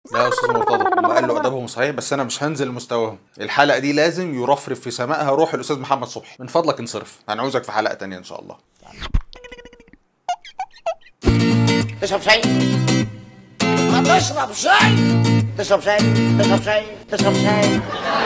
لا يا استاذ مرتضى هم قالوا ادبهم صحيح بس انا مش هنزل لمستواهم الحلقه دي لازم يرفرف في سمائها روح الاستاذ محمد صبحي من فضلك انصرف هنعوزك في حلقه تانية ان شاء الله تشرب شاي ما تشرب شاي تشرب شاي تشرب شاي تشرب شاي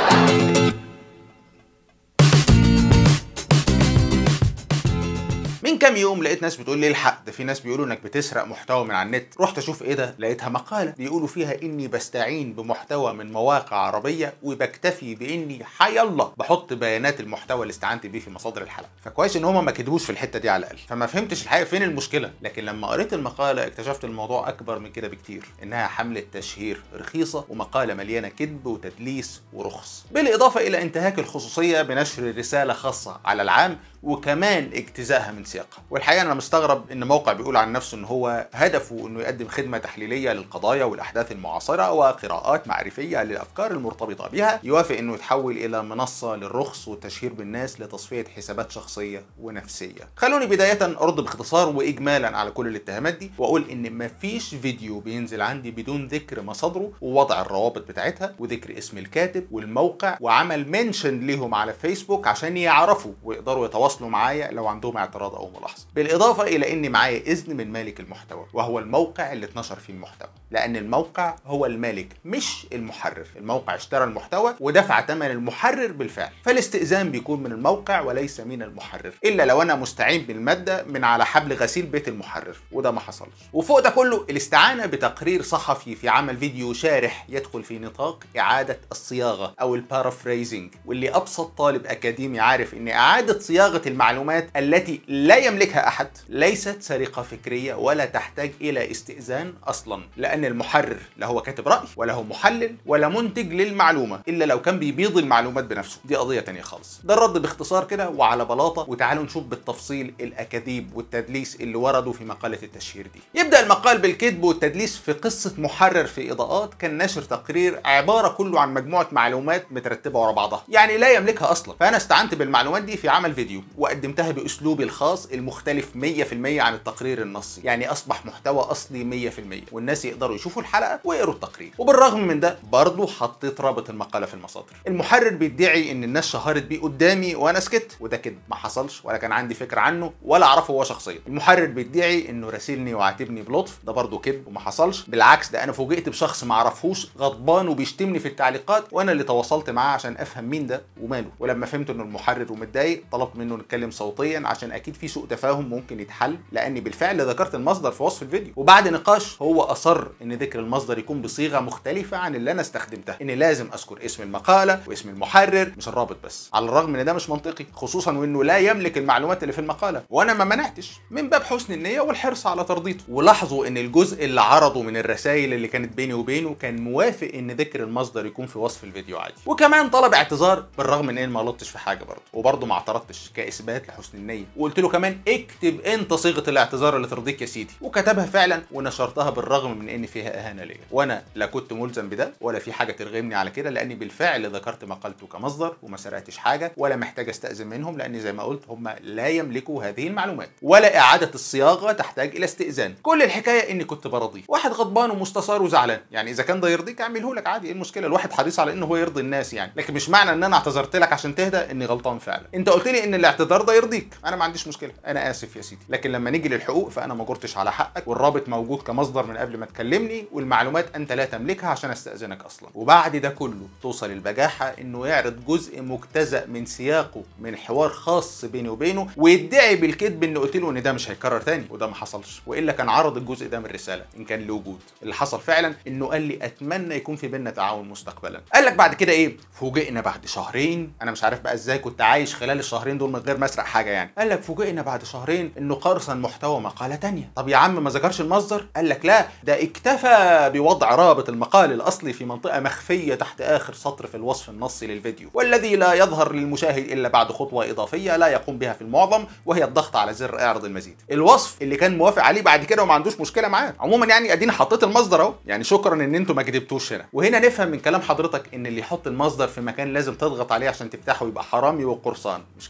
من كام يوم لقيت ناس بتقول لي الحق ده في ناس بيقولوا انك بتسرق محتوى من على النت رحت اشوف ايه ده لقيتها مقاله بيقولوا فيها اني بستعين بمحتوى من مواقع عربيه وبكتفي باني حي الله بحط بيانات المحتوى اللي استعنت بيه في مصادر الحلقه فكويس ان هم ما كدبوش في الحته دي على الاقل فما فهمتش الحقيقه فين المشكله لكن لما قريت المقاله اكتشفت الموضوع اكبر من كده بكتير انها حمله تشهير رخيصه ومقاله مليانه كذب وتدليس ورخص بالاضافه الى انتهاك الخصوصيه بنشر رساله خاصه على العام وكمان اجتزائها من سياقها والحقيقه انا مستغرب ان موقع بيقول عن نفسه ان هو هدفه انه يقدم خدمه تحليليه للقضايا والاحداث المعاصره وقراءات معرفيه للافكار المرتبطه بها يوافق انه يتحول الى منصه للرخص والتشهير بالناس لتصفيه حسابات شخصيه ونفسيه خلوني بدايه ارد باختصار واجمالا على كل الاتهامات دي واقول ان مفيش فيديو بينزل عندي بدون ذكر مصادره ووضع الروابط بتاعتها وذكر اسم الكاتب والموقع وعمل منشن ليهم على فيسبوك عشان يعرفوا ويقدروا يتواصلوا معايا لو عندهم اعتراض او ملاحظه بالاضافه الى ان معايا اذن من مالك المحتوى وهو الموقع اللي اتنشر فيه المحتوى لان الموقع هو المالك مش المحرر الموقع اشترى المحتوى ودفع ثمن المحرر بالفعل فالاستئذان بيكون من الموقع وليس من المحرر الا لو انا مستعين بالماده من على حبل غسيل بيت المحرر وده ما حصلش وفوق ده كله الاستعانه بتقرير صحفي في عمل فيديو شارح يدخل في نطاق اعاده الصياغه او البارافريزنج واللي ابسط طالب اكاديمي عارف ان اعاده صياغه المعلومات التي لا يملكها احد ليست سرقه فكريه ولا تحتاج الى استئذان اصلا لان المحرر لا هو كاتب راي ولا هو محلل ولا منتج للمعلومه الا لو كان بيبيض المعلومات بنفسه دي قضيه تانية خالص ده الرد باختصار كده وعلى بلاطه وتعالوا نشوف بالتفصيل الاكاذيب والتدليس اللي وردوا في مقاله التشهير دي يبدا المقال بالكذب والتدليس في قصه محرر في اضاءات كان ناشر تقرير عباره كله عن مجموعه معلومات مترتبه ورا بعضها يعني لا يملكها اصلا فانا استعنت بالمعلومات دي في عمل فيديو وقدمتها باسلوبي الخاص المختلف 100% عن التقرير النصي يعني اصبح محتوى اصلي 100% والناس يقدروا يشوفوا الحلقه ويقروا التقرير وبالرغم من ده برضه حطيت رابط المقاله في المصادر المحرر بيدعي ان الناس شهرت بيه قدامي وانا سكت وده كده ما حصلش ولا كان عندي فكره عنه ولا اعرفه هو شخصيا المحرر بيدعي انه راسلني وعاتبني بلطف ده برضه كذب وما حصلش بالعكس ده انا فوجئت بشخص ما اعرفوش غضبان وبيشتمني في التعليقات وانا اللي تواصلت معاه عشان افهم مين ده وماله ولما فهمت انه المحرر ومتضايق طلبت منه نتكلم صوتيا عشان اكيد في سوء تفاهم ممكن يتحل لاني بالفعل ذكرت المصدر في وصف الفيديو وبعد نقاش هو اصر ان ذكر المصدر يكون بصيغه مختلفه عن اللي انا استخدمتها ان لازم اذكر اسم المقاله واسم المحرر مش الرابط بس على الرغم ان ده مش منطقي خصوصا وانه لا يملك المعلومات اللي في المقاله وانا ما منعتش من باب حسن النيه والحرص على ترضيته ولاحظوا ان الجزء اللي عرضه من الرسائل اللي كانت بيني وبينه كان موافق ان ذكر المصدر يكون في وصف الفيديو عادي وكمان طلب اعتذار بالرغم من ان ما غلطتش في حاجه برضه وبرضه ما اعترضتش كاثبات لحسن النيه وقلت له كمان اكتب انت صيغه الاعتذار اللي ترضيك يا سيدي وكتبها فعلا ونشرتها بالرغم من ان فيها اهانه ليا وانا لا كنت ملزم بده ولا في حاجه ترغمني على كده لاني بالفعل ذكرت مقالته كمصدر وما سرقتش حاجه ولا محتاج استاذن منهم لان زي ما قلت هم لا يملكوا هذه المعلومات ولا اعاده الصياغه تحتاج الى استئذان كل الحكايه اني كنت برضيه واحد غضبان ومستثار وزعلان يعني اذا كان ده يرضيك اعمله لك عادي ايه المشكله الواحد حريص على انه هو يرضي الناس يعني لكن مش معنى ان انا اعتذرت لك عشان تهدى اني غلطان فعلا انت قلت لي ان الاعتذار ده يرضيك انا ما عنديش مشكله انا اسف يا سيدي لكن لما نيجي للحقوق فانا ما جرتش على حقك والرابط موجود كمصدر من قبل ما تكلمني والمعلومات انت لا تملكها عشان استاذنك اصلا وبعد ده كله توصل البجاحه انه يعرض جزء مجتزأ من سياقه من حوار خاص بيني وبينه ويدعي بالكذب ان قلت له ان ده مش هيكرر تاني وده ما حصلش والا كان عرض الجزء ده من الرساله ان كان له وجود اللي حصل فعلا انه قال لي اتمنى يكون في بيننا تعاون مستقبلا قال لك بعد كده ايه فوجئنا بعد شهرين انا مش عارف بقى ازاي كنت عايش خلال الشهرين دول من غير ما اسرق حاجه يعني قال لك فوجئنا بعد شهرين انه قرصن محتوى مقاله تانية طب يا عم ما ذكرش المصدر قال لك لا ده اكتفى بوضع رابط المقال الاصلي في منطقه مخفيه تحت اخر سطر في الوصف النصي للفيديو والذي لا يظهر للمشاهد الا بعد خطوه اضافيه لا يقوم بها في المعظم وهي الضغط على زر اعرض المزيد الوصف اللي كان موافق عليه بعد كده وما عندوش مشكله معاه عموما يعني ادينا حطيت المصدر اهو يعني شكرا ان انتوا ما كدبتوش هنا وهنا نفهم من كلام حضرتك ان اللي يحط المصدر في مكان لازم تضغط عليه عشان تفتحه يبقى حرامي وقرصان مش كده طب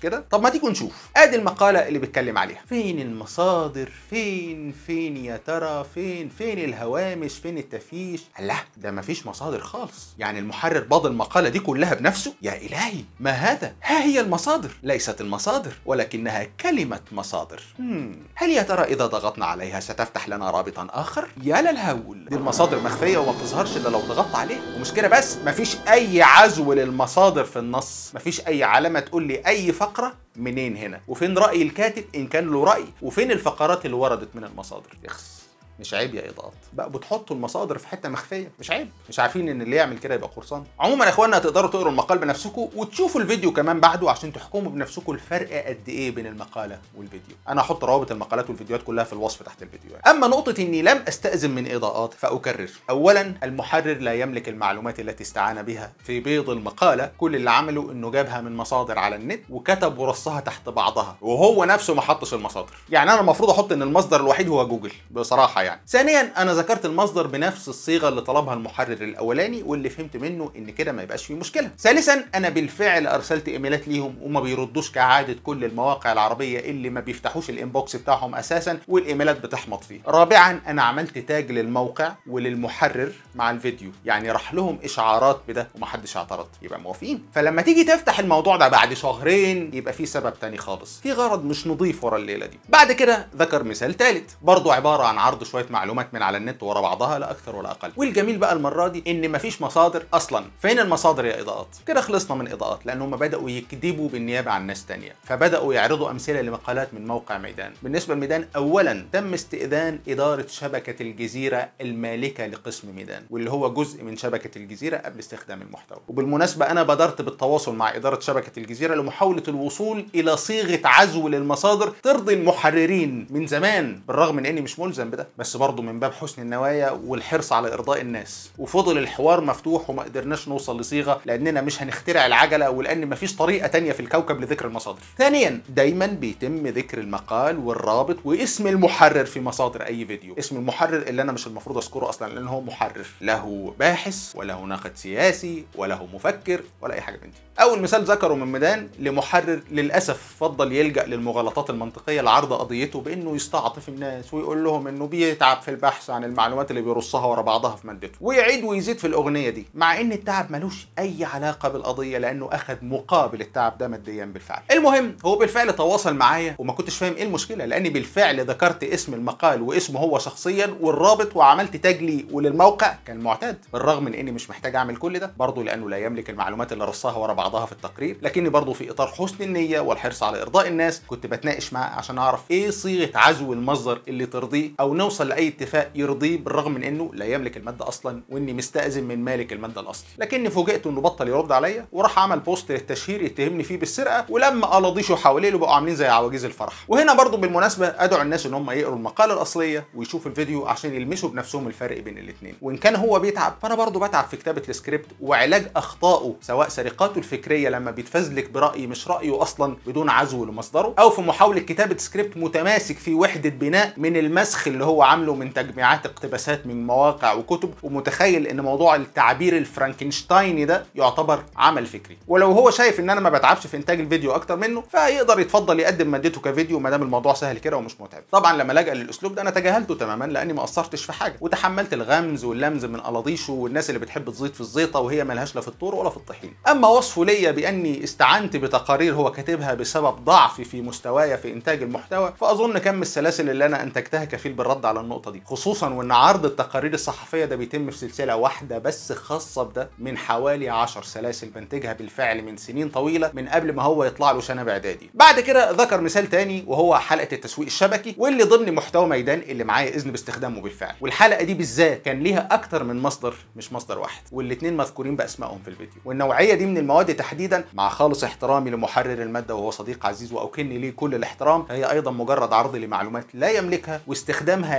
ما تيجوا نشوف ادي المقاله اللي بيتكلم عليها فين المصادر فين فين يا ترى فين فين الهوامش فين التفيش لا ده مفيش مصادر خالص يعني المحرر باض المقاله دي كلها بنفسه يا الهي ما هذا ها هي المصادر ليست المصادر ولكنها كلمه مصادر مم. هل يا ترى اذا ضغطنا عليها ستفتح لنا رابطا اخر يا للهول دي المصادر مخفيه وما بتظهرش الا لو ضغطت عليها ومش كده بس مفيش اي عزو للمصادر في النص مفيش اي علامه تقول لي اي فقره منين هنا وفين راي الكاتب ان كان له راي وفين الفقرات اللي وردت من المصادر يخس مش عيب يا اضاءات بقى بتحطوا المصادر في حته مخفيه مش عيب مش عارفين ان اللي يعمل كده يبقى قرصان عموما يا اخوانا تقدروا تقروا المقال بنفسكم وتشوفوا الفيديو كمان بعده عشان تحكموا بنفسكم الفرق قد ايه بين المقاله والفيديو انا هحط روابط المقالات والفيديوهات كلها في الوصف تحت الفيديو اما نقطه اني لم استاذن من اضاءات فاكرر اولا المحرر لا يملك المعلومات التي استعان بها في بيض المقاله كل اللي عمله انه جابها من مصادر على النت وكتب ورصها تحت بعضها وهو نفسه ما حطش المصادر يعني انا المفروض احط ان المصدر الوحيد هو جوجل بصراحه يعني ثانيا انا ذكرت المصدر بنفس الصيغه اللي طلبها المحرر الاولاني واللي فهمت منه ان كده ما يبقاش فيه مشكله ثالثا انا بالفعل ارسلت ايميلات ليهم وما بيردوش كعاده كل المواقع العربيه اللي ما بيفتحوش الانبوكس بتاعهم اساسا والايميلات بتحمض فيه رابعا انا عملت تاج للموقع وللمحرر مع الفيديو يعني راح لهم اشعارات بده ومحدش اعترض يبقى موافقين فلما تيجي تفتح الموضوع ده بعد شهرين يبقى في سبب تاني خالص في غرض مش نظيف ورا الليله دي بعد كده ذكر مثال ثالث برضه عباره عن عرض شويه معلومات من على النت ورا بعضها لا اكثر ولا اقل والجميل بقى المره دي ان مفيش مصادر اصلا فين المصادر يا اضاءات كده خلصنا من اضاءات لان هم بداوا يكذبوا بالنيابه عن ناس تانية فبداوا يعرضوا امثله لمقالات من موقع ميدان بالنسبه لميدان اولا تم استئذان اداره شبكه الجزيره المالكه لقسم ميدان واللي هو جزء من شبكه الجزيره قبل استخدام المحتوى وبالمناسبه انا بادرت بالتواصل مع اداره شبكه الجزيره لمحاوله الوصول الى صيغه عزو للمصادر ترضي المحررين من زمان بالرغم من اني مش ملزم بده بس برضه من باب حسن النوايا والحرص على ارضاء الناس وفضل الحوار مفتوح وما قدرناش نوصل لصيغه لاننا مش هنخترع العجله ولان مفيش طريقه تانية في الكوكب لذكر المصادر ثانيا دايما بيتم ذكر المقال والرابط واسم المحرر في مصادر اي فيديو اسم المحرر اللي انا مش المفروض اذكره اصلا لان هو محرر له باحث وله ناقد سياسي وله مفكر ولا اي حاجه من دي اول مثال ذكره من ميدان لمحرر للاسف فضل يلجا للمغالطات المنطقيه لعرض قضيته بانه يستعطف الناس ويقول لهم انه بيتعب في البحث عن المعلومات اللي بيرصها ورا بعضها في مادته ويعيد ويزيد في الاغنيه دي مع ان التعب ملوش اي علاقه بالقضيه لانه اخذ مقابل التعب ده ماديا بالفعل المهم هو بالفعل تواصل معايا وما كنتش فاهم ايه المشكله لاني بالفعل ذكرت اسم المقال واسمه هو شخصيا والرابط وعملت تاج لي وللموقع كالمعتاد بالرغم من اني مش محتاج اعمل كل ده برضه لانه لا يملك المعلومات اللي رصها ورا بعضها في التقرير لكني برضه في اطار حسن النيه والحرص على ارضاء الناس كنت بتناقش معاه عشان اعرف ايه صيغه عزو المصدر اللي ترضيه او نوصل لاي اتفاق يرضيه بالرغم من انه لا يملك الماده اصلا واني مستاذن من مالك الماده الاصلي لكني فوجئت انه بطل يرد عليا وراح عمل بوست للتشهير يتهمني فيه بالسرقه ولما الاضيشه حواليه بقوا عاملين زي عواجيز الفرح وهنا برضه بالمناسبه ادعو الناس ان هم يقروا المقاله الاصليه ويشوفوا الفيديو عشان يلمسوا بنفسهم الفرق بين الاثنين وان كان هو بيتعب فانا برضه بتعب في كتابه السكريبت وعلاج اخطائه سواء سرقاته الفكريه لما بيتفزلك براي مش رايه اصلا بدون عزو لمصدره او في محاوله كتابه سكريبت متماسك في وحده بناء من المسخ اللي هو عامله من تجميعات اقتباسات من مواقع وكتب ومتخيل ان موضوع التعبير الفرانكنشتايني ده يعتبر عمل فكري ولو هو شايف ان انا ما بتعبش في انتاج الفيديو اكتر منه فيقدر يتفضل يقدم مادته كفيديو ما دام الموضوع سهل كده ومش متعب طبعا لما لجأ للاسلوب ده انا تجاهلته تماما لاني ما قصرتش في حاجه وتحملت الغمز واللمز من الاضيشه والناس اللي بتحب تزيط في الزيطه وهي ملهاش لا في الطور ولا في الطحين اما وصفه ليا باني استعنت بتقارير هو كاتبها بسبب ضعفي في مستواي في انتاج المحتوى فاظن كم السلاسل اللي انا انتجتها كفيل بالرد على النقطه دي خصوصا وان عرض التقارير الصحفيه ده بيتم في سلسله واحده بس خاصه بده من حوالي 10 سلاسل بنتجها بالفعل من سنين طويله من قبل ما هو يطلع له شنب اعدادي بعد كده ذكر مثال تاني وهو حلقه التسويق الشبكي واللي ضمن محتوى ميدان اللي معايا اذن باستخدامه بالفعل والحلقه دي بالذات كان ليها اكتر من مصدر مش مصدر واحد والاثنين مذكورين باسمائهم في الفيديو والنوعيه دي من المواد تحديدا مع خالص احترامي لمحرر الماده وهو صديق عزيز واكن ليه كل الاحترام فهي ايضا مجرد عرض لمعلومات لا يملكها واستخدامها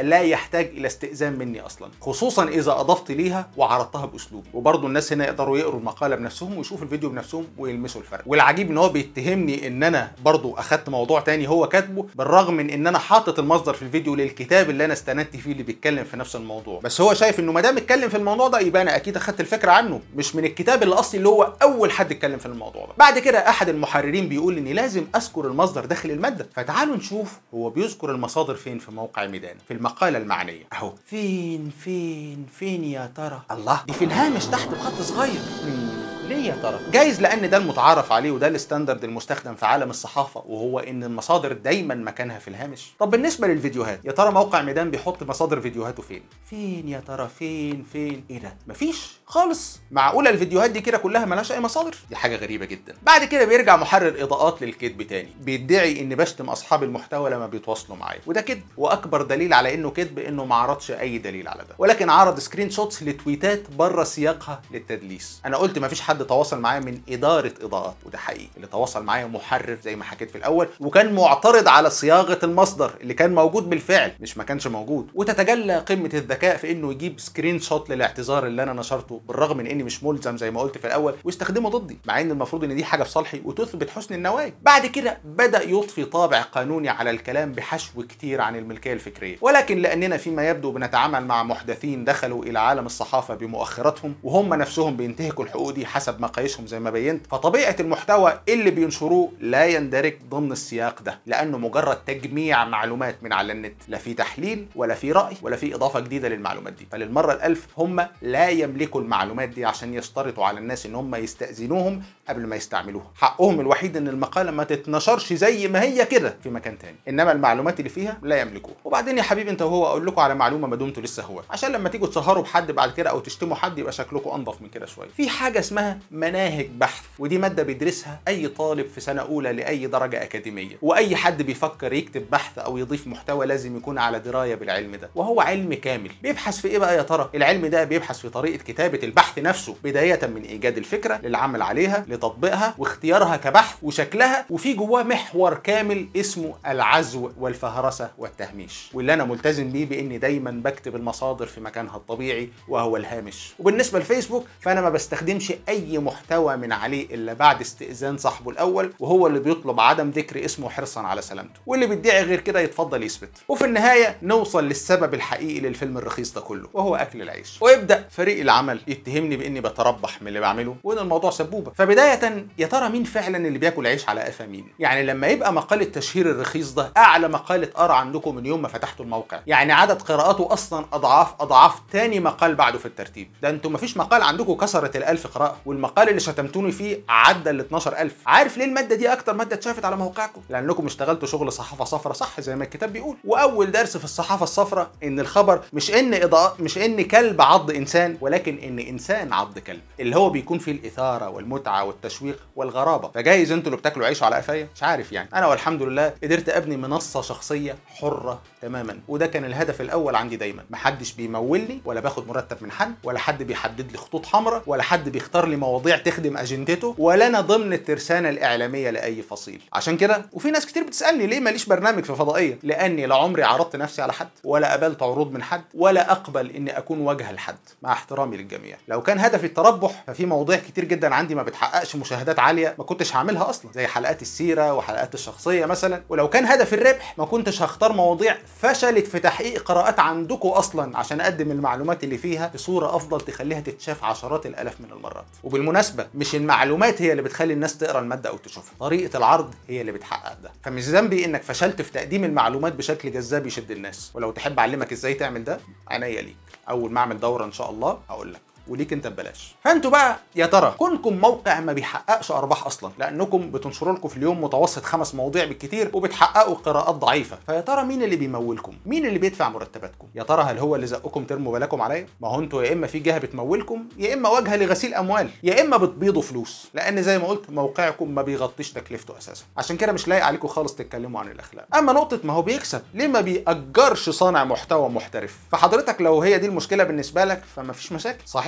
لا يحتاج الى استئذان مني اصلا خصوصا اذا اضفت ليها وعرضتها باسلوب وبرضه الناس هنا يقدروا يقروا المقاله بنفسهم ويشوفوا الفيديو بنفسهم ويلمسوا الفرق والعجيب ان هو بيتهمني ان انا برضه اخدت موضوع تاني هو كاتبه بالرغم من ان انا حاطط المصدر في الفيديو للكتاب اللي انا استندت فيه اللي بيتكلم في نفس الموضوع بس هو شايف انه ما دام اتكلم في الموضوع ده يبقى انا اكيد اخدت الفكره عنه مش من الكتاب اللي اصلي اللي هو اول حد اتكلم في الموضوع ده بعد كده احد المحررين بيقول اني لازم اذكر المصدر داخل الماده فتعالوا نشوف هو بيذكر المصادر فين في موقع ميدان في المقاله المعنيه اهو فين فين فين يا ترى الله دي في الهامش تحت بخط صغير مم. ليه يا ترى؟ جايز لان ده المتعارف عليه وده الستاندرد المستخدم في عالم الصحافه وهو ان المصادر دايما مكانها في الهامش. طب بالنسبه للفيديوهات يا ترى موقع ميدان بيحط مصادر فيديوهاته فين؟ فين يا ترى فين فين؟ ايه ده؟ مفيش خالص. معقوله الفيديوهات دي كده كلها ملهاش اي مصادر؟ دي حاجه غريبه جدا. بعد كده بيرجع محرر اضاءات للكذب تاني، بيدعي اني بشتم اصحاب المحتوى لما بيتواصلوا معايا، وده كذب واكبر دليل على انه كذب انه ما عرضش اي دليل على ده، ولكن عرض سكرين شوتس لتويتات بره سياقها للتدليس. انا قلت مفيش حد تواصل معايا من اداره اضاءات وده حقيقي اللي تواصل معايا محرر زي ما حكيت في الاول وكان معترض على صياغه المصدر اللي كان موجود بالفعل مش ما كانش موجود وتتجلى قمه الذكاء في انه يجيب سكرين شوت للاعتذار اللي انا نشرته بالرغم من اني مش ملزم زي ما قلت في الاول ويستخدمه ضدي مع ان المفروض ان دي حاجه في صالحي وتثبت حسن النوايا بعد كده بدا يضفي طابع قانوني على الكلام بحشو كتير عن الملكيه الفكريه ولكن لاننا فيما يبدو بنتعامل مع محدثين دخلوا الى عالم الصحافه بمؤخراتهم وهم نفسهم بينتهكوا الحقوق دي حسب مقاييسهم زي ما بينت فطبيعه المحتوى اللي بينشروه لا يندرج ضمن السياق ده لانه مجرد تجميع معلومات من على النت لا في تحليل ولا في راي ولا في اضافه جديده للمعلومات دي فللمره الالف هم لا يملكوا المعلومات دي عشان يشترطوا على الناس ان هم يستاذنوهم قبل ما يستعملوها حقهم الوحيد ان المقاله ما تتنشرش زي ما هي كده في مكان تاني انما المعلومات اللي فيها لا يملكوها وبعدين يا حبيبي انت وهو اقول لكم على معلومه ما دمتوا لسه هو عشان لما تيجوا تسهروا بحد بعد كده او تشتموا حد يبقى شكلكم انضف من كده شويه في حاجه اسمها مناهج بحث ودي ماده بيدرسها اي طالب في سنه اولى لاي درجه اكاديميه واي حد بيفكر يكتب بحث او يضيف محتوى لازم يكون على درايه بالعلم ده وهو علم كامل بيبحث في ايه بقى يا ترى العلم ده بيبحث في طريقه كتابه البحث نفسه بدايه من ايجاد الفكره للعمل عليها لتطبيقها واختيارها كبحث وشكلها وفي جواه محور كامل اسمه العزو والفهرسه والتهميش واللي انا ملتزم بيه باني دايما بكتب المصادر في مكانها الطبيعي وهو الهامش وبالنسبه لفيسبوك فانا ما بستخدمش اي محتوى من عليه الا بعد استئذان صاحبه الاول وهو اللي بيطلب عدم ذكر اسمه حرصا على سلامته واللي بيدعي غير كده يتفضل يثبت وفي النهايه نوصل للسبب الحقيقي للفيلم الرخيص ده كله وهو اكل العيش ويبدا فريق العمل يتهمني باني بتربح من اللي بعمله وان الموضوع سبوبه فبدايه يا ترى مين فعلا اللي بياكل عيش على قفا مين يعني لما يبقى مقال التشهير الرخيص ده اعلى مقاله قرا عندكم من يوم ما فتحتوا الموقع يعني عدد قراءاته اصلا اضعاف اضعاف تاني مقال بعده في الترتيب ده انتوا مفيش مقال عندكم كسرت الألف قراءه والمقال اللي شتمتوني فيه عدى ال 12000 عارف ليه الماده دي اكتر ماده اتشافت على موقعكم لانكم اشتغلتوا شغل صحافه صفرا صح زي ما الكتاب بيقول واول درس في الصحافه الصفرا ان الخبر مش ان اضاءه مش ان كلب عض انسان ولكن ان انسان عض كلب اللي هو بيكون فيه الاثاره والمتعه والتشويق والغرابه فجايز انتوا اللي بتاكلوا عيش على قفايا مش عارف يعني انا والحمد لله قدرت ابني منصه شخصيه حره تماما وده كان الهدف الاول عندي دايما محدش بيمولني ولا باخد مرتب من حد ولا حد بيحدد لي خطوط حمراء ولا حد بيختار لي مواضيع تخدم اجندته ولا انا ضمن الترسانه الاعلاميه لاي فصيل عشان كده وفي ناس كتير بتسالني ليه ماليش برنامج في فضائيه لاني لا عمري عرضت نفسي على حد ولا قبلت عروض من حد ولا اقبل اني اكون وجه لحد مع احترامي للجميع لو كان هدفي التربح ففي مواضيع كتير جدا عندي ما بتحققش مشاهدات عاليه ما كنتش هعملها اصلا زي حلقات السيره وحلقات الشخصيه مثلا ولو كان هدفي الربح ما كنتش هختار مواضيع فشلت في تحقيق قراءات عندكم اصلا عشان اقدم المعلومات اللي فيها بصوره افضل تخليها تتشاف عشرات الالاف من المرات وبالمناسبه مش المعلومات هي اللي بتخلي الناس تقرا الماده او تشوفها طريقه العرض هي اللي بتحقق ده فمش ذنبي انك فشلت في تقديم المعلومات بشكل جذاب يشد الناس ولو تحب اعلمك ازاي تعمل ده عينيا ليك اول ما اعمل دوره ان شاء الله هقول لك وليك انت ببلاش فانتوا بقى يا ترى كونكم موقع ما بيحققش ارباح اصلا لانكم بتنشروا لكم في اليوم متوسط خمس مواضيع بالكتير وبتحققوا قراءات ضعيفه فيا ترى مين اللي بيمولكم مين اللي بيدفع مرتباتكم يا ترى هل هو اللي زقكم ترموا بالكم عليا ما هو انتوا يا اما في جهه بتمولكم يا اما واجهه لغسيل اموال يا اما بتبيضوا فلوس لان زي ما قلت موقعكم ما بيغطيش تكلفته اساسا عشان كده مش لايق عليكم خالص تتكلموا عن الاخلاق اما نقطه ما هو بيكسب ليه ما بيأجرش صانع محتوى محترف فحضرتك لو هي دي المشكله بالنسبه لك فما فيش مشاكل صحيح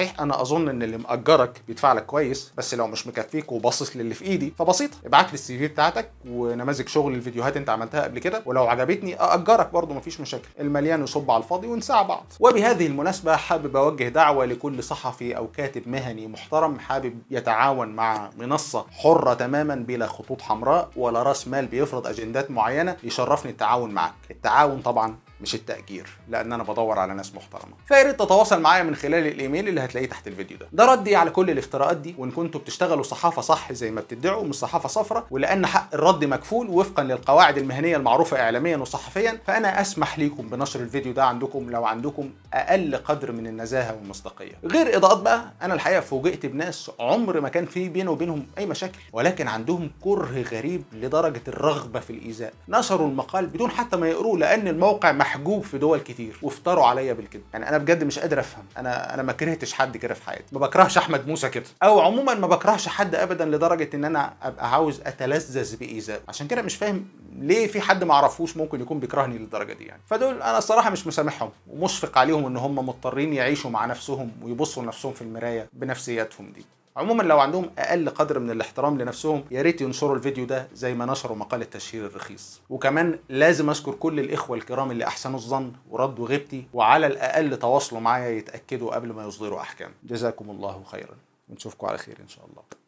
صحيح انا اظن ان اللي مأجرك بيدفع لك كويس بس لو مش مكفيك وباصص للي في ايدي فبسيطه ابعت لي السي في بتاعتك ونماذج شغل الفيديوهات انت عملتها قبل كده ولو عجبتني ااجرك برضه مفيش مشاكل المليان يصب على الفاضي ونساع بعض وبهذه المناسبه حابب اوجه دعوه لكل صحفي او كاتب مهني محترم حابب يتعاون مع منصه حره تماما بلا خطوط حمراء ولا راس مال بيفرض اجندات معينه يشرفني التعاون معك التعاون طبعا مش التأجير لأن أنا بدور على ناس محترمة فيا ريت تتواصل معايا من خلال الإيميل اللي هتلاقيه تحت الفيديو ده ده ردي على كل الافتراءات دي وإن كنتوا بتشتغلوا صحافة صح زي ما بتدعوا مش صحافة صفرة ولأن حق الرد مكفول وفقا للقواعد المهنية المعروفة إعلاميا وصحفيا فأنا أسمح ليكم بنشر الفيديو ده عندكم لو عندكم أقل قدر من النزاهة والمصداقية غير إضاءات بقى أنا الحقيقة فوجئت بناس عمر ما كان في بينه وبينهم أي مشاكل ولكن عندهم كره غريب لدرجة الرغبة في الإيذاء نشروا المقال بدون حتى ما يقروه لأن الموقع محجوب في دول كتير وافتروا عليا بالكذب يعني انا بجد مش قادر افهم انا انا ما كرهتش حد كده في حياتي ما بكرهش احمد موسى كده او عموما ما بكرهش حد ابدا لدرجه ان انا ابقى عاوز اتلذذ بايذاء عشان كده مش فاهم ليه في حد ما اعرفوش ممكن يكون بيكرهني للدرجه دي يعني فدول انا الصراحه مش مسامحهم ومشفق عليهم ان هم مضطرين يعيشوا مع نفسهم ويبصوا لنفسهم في المرايه بنفسياتهم دي عموما لو عندهم اقل قدر من الاحترام لنفسهم يا ريت ينشروا الفيديو ده زي ما نشروا مقال التشهير الرخيص وكمان لازم اشكر كل الاخوه الكرام اللي احسنوا الظن وردوا غيبتي وعلى الاقل تواصلوا معايا يتاكدوا قبل ما يصدروا احكام جزاكم الله خيرا ونشوفكم على خير ان شاء الله